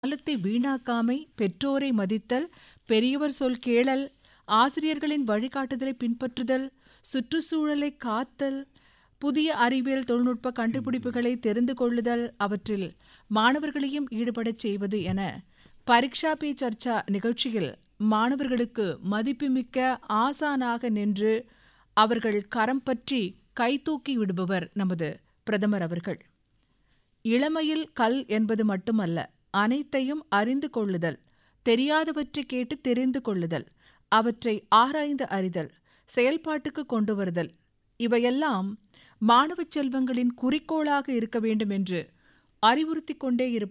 காலத்தை வீணாக்காமை பெற்றோரை மதித்தல் பெரியவர் சொல் கேளல் ஆசிரியர்களின் வழிகாட்டுதலை பின்பற்றுதல் சுற்றுச்சூழலை காத்தல் புதிய அறிவியல் தொழில்நுட்ப கண்டுபிடிப்புகளை தெரிந்து கொள்ளுதல் அவற்றில் மாணவர்களையும் ஈடுபடச் செய்வது என பரீட்சா பே சர்ச்சா நிகழ்ச்சியில் மாணவர்களுக்கு மதிப்புமிக்க ஆசானாக நின்று அவர்கள் கரம் பற்றி கைதூக்கி விடுபவர் நமது பிரதமர் அவர்கள் இளமையில் கல் என்பது மட்டுமல்ல அனைத்தையும் அறிந்து கொள்ளுதல் தெரியாதவற்றை கேட்டு தெரிந்து கொள்ளுதல் அவற்றை ஆராய்ந்து அறிதல் செயல்பாட்டுக்கு கொண்டு வருதல் இவையெல்லாம் மாணவ செல்வங்களின் குறிக்கோளாக இருக்க வேண்டும் என்று அறிவுறுத்திக் கொண்டே இருப்பார்